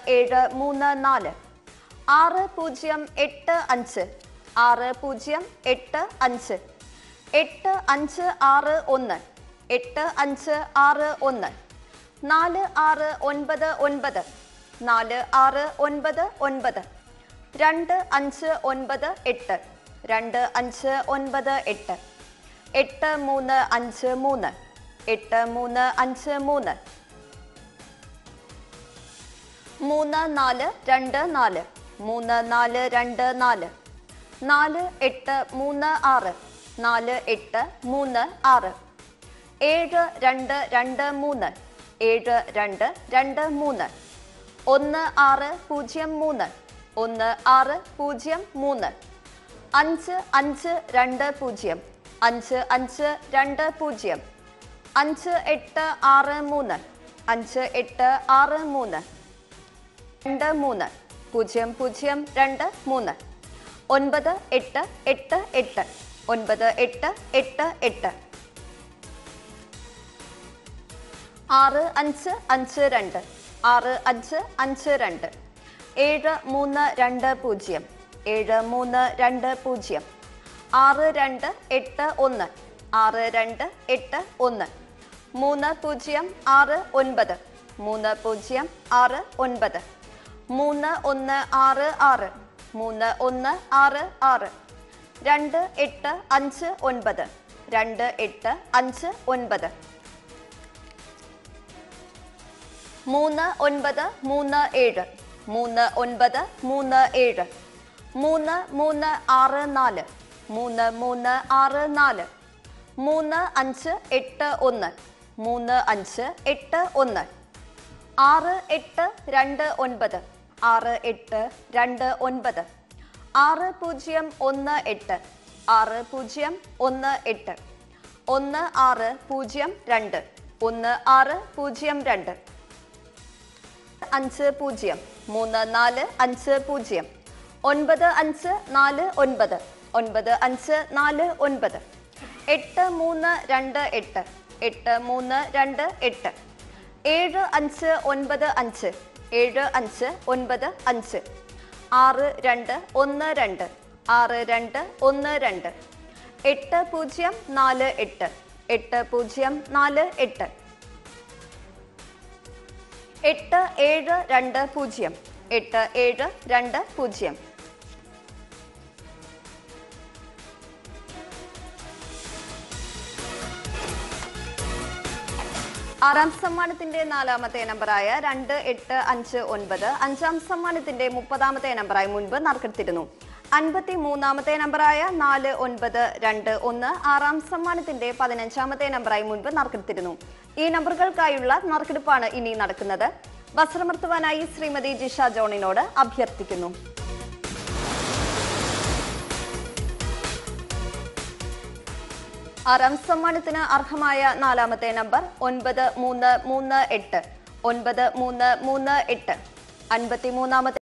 ഏഴ് മൂന്ന് നാല് ആറ് പൂജ്യം എട്ട് അഞ്ച് ആറ് പൂജ്യം എട്ട് അഞ്ച് എട്ട് അഞ്ച് ആറ് ഒന്ന് എട്ട് അഞ്ച് ആറ് ഒന്ന് നാല് ആറ് ഒൻപത് ഒൻപത് നാല് ആറ് ഒൻപത് ഒൻപത് രണ്ട് അഞ്ച് ഒൻപത് എട്ട് രണ്ട് അഞ്ച് ഒൻപത് എട്ട് എട്ട് മൂന്ന് അഞ്ച് മൂന്ന് എട്ട് മൂന്ന് അഞ്ച് മൂന്ന് മൂന്ന് നാല് രണ്ട് നാല് മൂന്ന് നാല് രണ്ട് നാല് നാല് എട്ട് മൂന്ന് ആറ് നാല് എട്ട് മൂന്ന് ആറ് ഏഴ് രണ്ട് രണ്ട് മൂന്ന് ഏഴ് രണ്ട് രണ്ട് മൂന്ന് ഒന്ന് ആറ് പൂജ്യം മൂന്ന് ഒന്ന് ആറ് പൂജ്യം മൂന്ന് അഞ്ച് അഞ്ച് രണ്ട് പൂജ്യം അഞ്ച് അഞ്ച് രണ്ട് പൂജ്യം അഞ്ച് എട്ട് ആറ് മൂന്ന് അഞ്ച് എട്ട് ആറ് മൂന്ന് രണ്ട് മൂന്ന് പൂജ്യം പൂജ്യം രണ്ട് മൂന്ന് ഒൻപത് എട്ട് എട്ട് എട്ട് ഒൻപത് എട്ട് എട്ട് എട്ട് ആറ് അഞ്ച് അഞ്ച് രണ്ട് ആറ് അഞ്ച് അഞ്ച് രണ്ട് ഏഴ് മൂന്ന് രണ്ട് പൂജ്യം ഏഴ് മൂന്ന് രണ്ട് പൂജ്യം ആറ് രണ്ട് എട്ട് ഒന്ന് ആറ് രണ്ട് എട്ട് ഒന്ന് മൂന്ന് പൂജ്യം ആറ് ഒൻപത് മൂന്ന് പൂജ്യം ആറ് ഒൻപത് മൂന്ന് ഒന്ന് ആറ് ആറ് മൂന്ന് ഒന്ന് ആറ് ആറ് രണ്ട് എട്ട് അഞ്ച് ഒൻപത് രണ്ട് എട്ട് അഞ്ച് ഒൻപത് മൂന്ന് ഒൻപത് മൂന്ന് ഏഴ് മൂന്ന് ഒൻപത് മൂന്ന് ഏഴ് മൂന്ന് മൂന്ന് ആറ് നാല് മൂന്ന് മൂന്ന് ആറ് നാല് മൂന്ന് അഞ്ച് എട്ട് ഒന്ന് മൂന്ന് അഞ്ച് എട്ട് ഒന്ന് ആറ് എട്ട് രണ്ട് ഒൻപത് ആറ് എട്ട് രണ്ട് ഒൻപത് ആറ് പൂജ്യം ഒന്ന് എട്ട് ആറ് പൂജ്യം ഒന്ന് എട്ട് ഒന്ന് ആറ് പൂജ്യം രണ്ട് ഒന്ന് ആറ് പൂജ്യം രണ്ട് അഞ്ച് പൂജ്യം മൂന്ന് നാല് അഞ്ച് പൂജ്യം ഒൻപത് അഞ്ച് നാല് ഒൻപത് ഒൻപത് അഞ്ച് നാല് ഒൻപത് എട്ട് മൂന്ന് രണ്ട് എട്ട് എട്ട് മൂന്ന് രണ്ട് എട്ട് ഏഴ് അഞ്ച് ഒൻപത് അഞ്ച് ഏഴ് അഞ്ച് ഒൻപത് അഞ്ച് ആറ് രണ്ട് ഒന്ന് രണ്ട് ആറ് രണ്ട് ഒന്ന് രണ്ട് എട്ട് പൂജ്യം നാല് എട്ട് എട്ട് പൂജ്യം നാല് എട്ട് എട്ട് ഏഴ് രണ്ട് പൂജ്യം എട്ട് ഏഴ് രണ്ട് പൂജ്യം ആറാം സമ്മാനത്തിന്റെ നാലാമത്തെ നമ്പറായ രണ്ട് എട്ട് അഞ്ച് ഒൻപത് അഞ്ചാം സമ്മാനത്തിന്റെ മുപ്പതാമത്തെ നമ്പറായി മുൻപ് നറുക്കെടുത്തിരുന്നു അൻപത്തി മൂന്നാമത്തെ നമ്പറായ നാല് ഒൻപത് രണ്ട് ഒന്ന് ആറാം സമ്മാനത്തിന്റെ പതിനഞ്ചാമത്തെ നമ്പറായി മുൻപ് നറുക്കെടുത്തിരുന്നു ഈ നമ്പറുകൾക്കായുള്ള നറുക്കെടുപ്പാണ് ഇനി നടക്കുന്നത് വസ്ത്രമർത്തുവാനായി ശ്രീമതി ജിഷ ജോണിനോട് അഭ്യർത്ഥിക്കുന്നു ആറാം സമ്മാനത്തിന് അർഹമായ നാലാമത്തെ നമ്പർ ഒൻപത് മൂന്ന് മൂന്ന് എട്ട് ഒൻപത് മൂന്ന് മൂന്ന് എട്ട് അൻപത്തി മൂന്നാമത്തെ